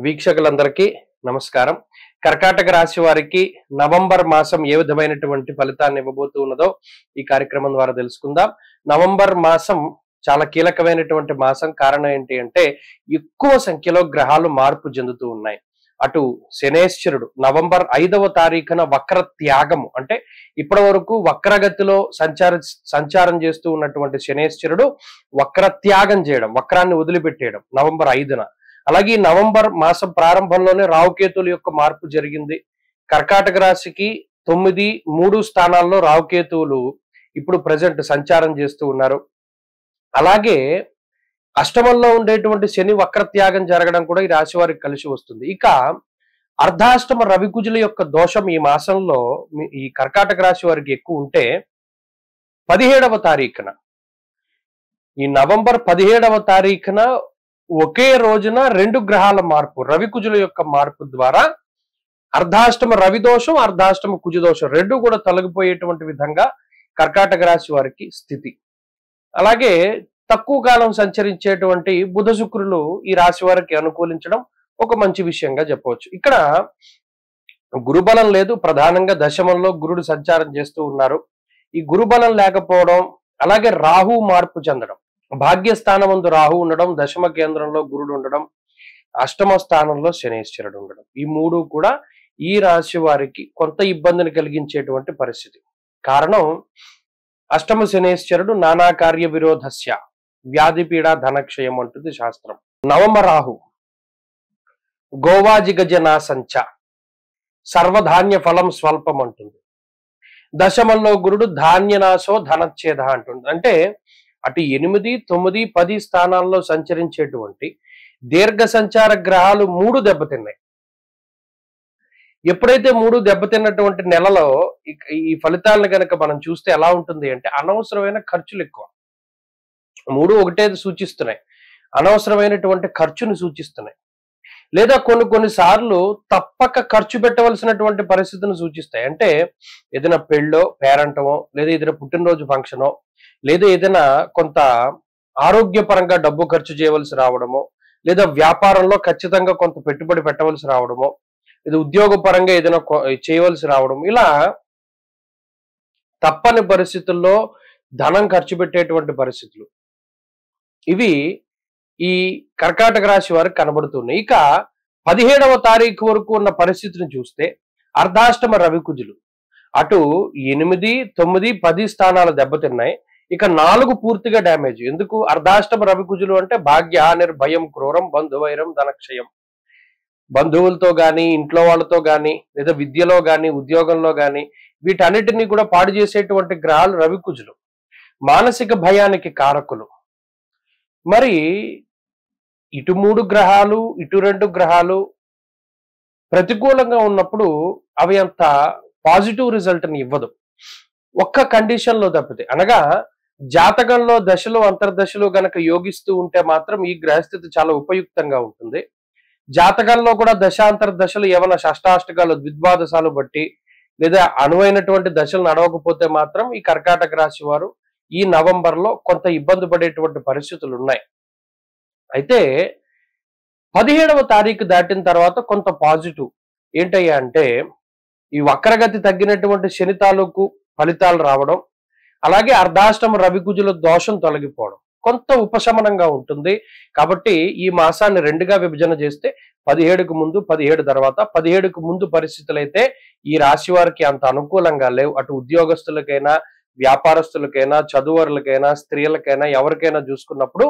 వీక్షకులందరికీ నమస్కారం కర్కాటక రాశి వారికి నవంబర్ మాసం ఏ విధమైనటువంటి ఫలితాన్ని ఇవ్వబోతూ ఉన్నదో ఈ కార్యక్రమం ద్వారా తెలుసుకుందాం నవంబర్ మాసం చాలా కీలకమైనటువంటి మాసం కారణం ఏంటి అంటే ఎక్కువ సంఖ్యలో గ్రహాలు మార్పు చెందుతూ ఉన్నాయి అటు శనేశ్వరుడు నవంబర్ ఐదవ తారీఖున వక్ర త్యాగము అంటే ఇప్పటి వరకు వక్రగతిలో సంచార సంచారం చేస్తూ ఉన్నటువంటి శనేశ్వరుడు వక్ర త్యాగం చేయడం వక్రాన్ని వదిలిపెట్టేయడం నవంబర్ ఐదున అలాగే ఈ నవంబర్ మాసం ప్రారంభంలోనే రావుకేతుల యొక్క మార్పు జరిగింది కర్కాటక రాశికి తొమ్మిది మూడు స్థానాల్లో రావుకేతువులు ఇప్పుడు ప్రజెంట్ సంచారం చేస్తూ ఉన్నారు అలాగే అష్టమంలో ఉండేటువంటి శని వక్రత్యాగం జరగడం కూడా ఈ రాశి వారికి కలిసి వస్తుంది ఇక అర్ధాష్టమ రవికుజుల యొక్క దోషం ఈ మాసంలో మీ- ఈ కర్కాటక రాశి వారికి ఎక్కువ ఉంటే పదిహేడవ తారీఖున ఈ నవంబర్ పదిహేడవ తారీఖున ఒకే రోజున రెండు గ్రహాల మార్పు రవికుజుల యొక్క మార్పు ద్వారా అర్ధాష్టమ రవి దోషం అర్ధాష్టమ కుజ దోషం రెండు కూడా తొలగిపోయేటువంటి విధంగా కర్కాటక రాశి వారికి స్థితి అలాగే తక్కువ కాలం సంచరించేటువంటి బుధ శుక్రులు ఈ రాశి వారికి అనుకూలించడం ఒక మంచి విషయంగా చెప్పవచ్చు ఇక్కడ గురుబలం లేదు ప్రధానంగా దశమంలో గురుడు సంచారం చేస్తూ ఉన్నారు ఈ గురుబలం లేకపోవడం అలాగే రాహు మార్పు చెందడం భాగ్యస్థానమందు రాహు ఉండడం దశమ కేంద్రంలో గురుడు ఉండడం అష్టమ స్థానంలో శనేశ్వరుడు ఉండడం ఈ మూడు కూడా ఈ రాశి వారికి కొంత ఇబ్బందిని కలిగించేటువంటి పరిస్థితి కారణం అష్టమ శనేశ్వరుడు నానా కార్య విరోధస్య వ్యాధి పీడ ధనక్షయం అంటుంది శాస్త్రం నవమ రాహు గోవాజి గజనా సంచ సర్వధాన్య ఫలం స్వల్పం అంటుంది దశమంలో గురుడు ధాన్యనాశో ధనచ్ఛేద అంటుంది అంటే అటు ఎనిమిది తొమ్మిది పది స్థానాల్లో సంచరించేటువంటి దీర్ఘ సంచార గ్రహాలు మూడు దెబ్బతిన్నాయి ఎప్పుడైతే మూడు దెబ్బతిన్నటువంటి నెలలో ఇక ఈ ఫలితాలను కనుక మనం చూస్తే ఎలా ఉంటుంది అంటే అనవసరమైన ఖర్చులు ఎక్కువ మూడు ఒకటే సూచిస్తున్నాయి అనవసరమైనటువంటి ఖర్చును సూచిస్తున్నాయి లేదా కొన్ని కొన్ని సార్లు తప్పక ఖర్చు పెట్టవలసినటువంటి పరిస్థితిని సూచిస్తాయి అంటే ఏదైనా పెళ్ళో పేరంటమో లేదా ఏదైనా పుట్టినరోజు ఫంక్షనో లేదా ఏదైనా కొంత ఆరోగ్యపరంగా డబ్బు ఖర్చు చేయవలసి రావడమో లేదా వ్యాపారంలో ఖచ్చితంగా కొంత పెట్టుబడి పెట్టవలసి రావడమో లేదా ఉద్యోగ పరంగా ఏదైనా కొ- చేయవలసి రావడం ఇలా తప్పని పరిస్థితుల్లో ధనం ఖర్చు పెట్టేటువంటి పరిస్థితులు ఇవి ఈ కర్కాటక రాశి వారికి కనబడుతున్నాయి ఇక పదిహేడవ తారీఖు వరకు ఉన్న పరిస్థితిని చూస్తే అర్ధాష్టమ రవికుజులు అటు ఎనిమిది తొమ్మిది పది స్థానాలు దెబ్బతిన్నాయి ఇక నాలుగు పూర్తిగా డ్యామేజ్ ఎందుకు అర్ధాష్టమ రవికుజులు అంటే భాగ్య నిర్భయం క్రూరం బంధువైరం ధనక్షయం బంధువులతో గాని ఇంట్లో వాళ్ళతో గాని లేదా విద్యలో గాని ఉద్యోగంలో గాని వీటన్నిటిని కూడా పాడు చేసేటువంటి గ్రహాలు రవికుజులు మానసిక భయానికి కారకులు మరి ఇటు మూడు గ్రహాలు ఇటు రెండు గ్రహాలు ప్రతికూలంగా ఉన్నప్పుడు అవి అంత పాజిటివ్ రిజల్ట్ ని ఇవ్వదు ఒక్క కండిషన్ లో తప్పితే అనగా జాతకంలో దశలు అంతర్దశలు గనక యోగిస్తూ ఉంటే మాత్రం ఈ గ్రహస్థితి చాలా ఉపయుక్తంగా ఉంటుంది జాతకంలో కూడా దశాంతర దశలు ఏమైనా షష్టాష్టకాలు ద్విద్వాదశాలు బట్టి లేదా అనువైనటువంటి దశలు నడవకపోతే మాత్రం ఈ కర్కాటక రాశి వారు ఈ నవంబర్ లో కొంత ఇబ్బంది పడేటువంటి పరిస్థితులు ఉన్నాయి అయితే పదిహేడవ తారీఖు దాటిన తర్వాత కొంత పాజిటివ్ ఏంటయ్యా అంటే ఈ వక్రగతి తగ్గినటువంటి శని తాలూకు ఫలితాలు రావడం అలాగే అర్ధాష్టమ రవికుజుల దోషం తొలగిపోవడం కొంత ఉపశమనంగా ఉంటుంది కాబట్టి ఈ మాసాన్ని రెండుగా విభజన చేస్తే పదిహేడుకు ముందు పదిహేడు తర్వాత పదిహేడుకు ముందు పరిస్థితులు అయితే ఈ రాశి వారికి అంత అనుకూలంగా లేవు అటు ఉద్యోగస్తులకైనా వ్యాపారస్తులకైనా చదువరులకైనా స్త్రీలకైనా ఎవరికైనా చూసుకున్నప్పుడు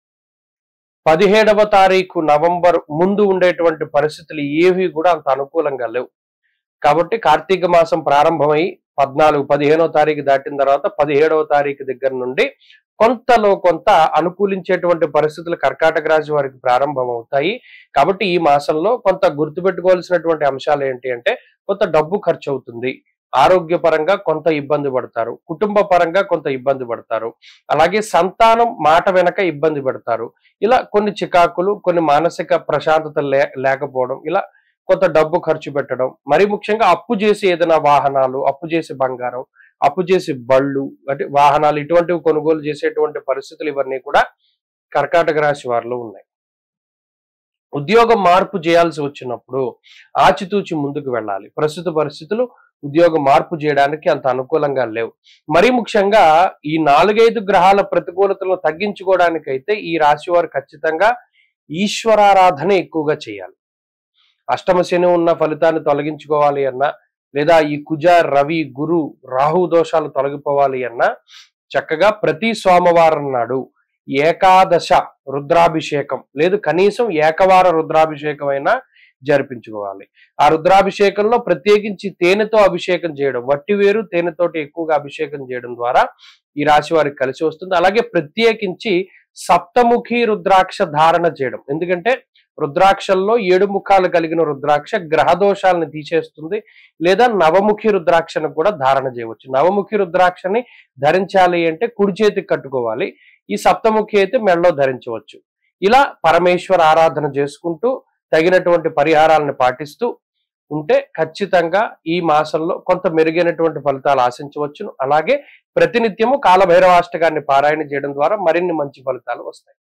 పదిహేడవ తారీఖు నవంబర్ ముందు ఉండేటువంటి పరిస్థితులు ఏవి కూడా అంత అనుకూలంగా లేవు కాబట్టి కార్తీక మాసం ప్రారంభమై పద్నాలుగు పదిహేనవ తారీఖు దాటిన తర్వాత పదిహేడవ తారీఖు దగ్గర నుండి కొంతలో కొంత అనుకూలించేటువంటి పరిస్థితులు కర్కాటక రాశి వారికి ప్రారంభం అవుతాయి కాబట్టి ఈ మాసంలో కొంత గుర్తుపెట్టుకోవాల్సినటువంటి అంశాలు ఏంటి అంటే కొంత డబ్బు ఖర్చు అవుతుంది ఆరోగ్యపరంగా కొంత ఇబ్బంది పడతారు కుటుంబ పరంగా కొంత ఇబ్బంది పడతారు అలాగే సంతానం మాట వెనక ఇబ్బంది పడతారు ఇలా కొన్ని చికాకులు కొన్ని మానసిక ప్రశాంతత లే లేకపోవడం ఇలా కొంత డబ్బు ఖర్చు పెట్టడం మరి ముఖ్యంగా అప్పు చేసి ఏదైనా వాహనాలు అప్పు చేసి బంగారం అప్పు చేసి బళ్ళు అంటే వాహనాలు ఇటువంటివి కొనుగోలు చేసేటువంటి పరిస్థితులు ఇవన్నీ కూడా కర్కాటక రాశి వారిలో ఉన్నాయి ఉద్యోగం మార్పు చేయాల్సి వచ్చినప్పుడు ఆచితూచి ముందుకు వెళ్ళాలి ప్రస్తుత పరిస్థితులు ఉద్యోగ మార్పు చేయడానికి అంత అనుకూలంగా లేవు మరీ ముఖ్యంగా ఈ నాలుగైదు గ్రహాల ప్రతికూలతలను తగ్గించుకోవడానికైతే ఈ రాశి వారు ఖచ్చితంగా ఈశ్వరారాధన ఎక్కువగా చేయాలి అష్టమ శని ఉన్న ఫలితాన్ని తొలగించుకోవాలి అన్నా లేదా ఈ కుజ రవి గురు రాహు దోషాలు తొలగిపోవాలి అన్నా చక్కగా ప్రతి సోమవారం నాడు ఏకాదశ రుద్రాభిషేకం లేదు కనీసం ఏకవార రుద్రాభిషేకం అయినా జరిపించుకోవాలి ఆ రుద్రాభిషేకంలో ప్రత్యేకించి తేనెతో అభిషేకం చేయడం వట్టి వేరు తేనెతోటి ఎక్కువగా అభిషేకం చేయడం ద్వారా ఈ రాశి వారికి కలిసి వస్తుంది అలాగే ప్రత్యేకించి సప్తముఖి రుద్రాక్ష ధారణ చేయడం ఎందుకంటే రుద్రాక్షల్లో ఏడు ముఖాలు కలిగిన రుద్రాక్ష గ్రహ దోషాలను తీసేస్తుంది లేదా నవముఖి రుద్రాక్షను కూడా ధారణ చేయవచ్చు నవముఖి రుద్రాక్షని ధరించాలి అంటే కుడి చేతికి కట్టుకోవాలి ఈ సప్తముఖి అయితే మెడలో ధరించవచ్చు ఇలా పరమేశ్వర ఆరాధన చేసుకుంటూ తగినటువంటి పరిహారాలను పాటిస్తూ ఉంటే ఖచ్చితంగా ఈ మాసంలో కొంత మెరుగైనటువంటి ఫలితాలు ఆశించవచ్చును అలాగే ప్రతినిత్యము కాలభైరవాష్టకాన్ని పారాయణ చేయడం ద్వారా మరిన్ని మంచి ఫలితాలు వస్తాయి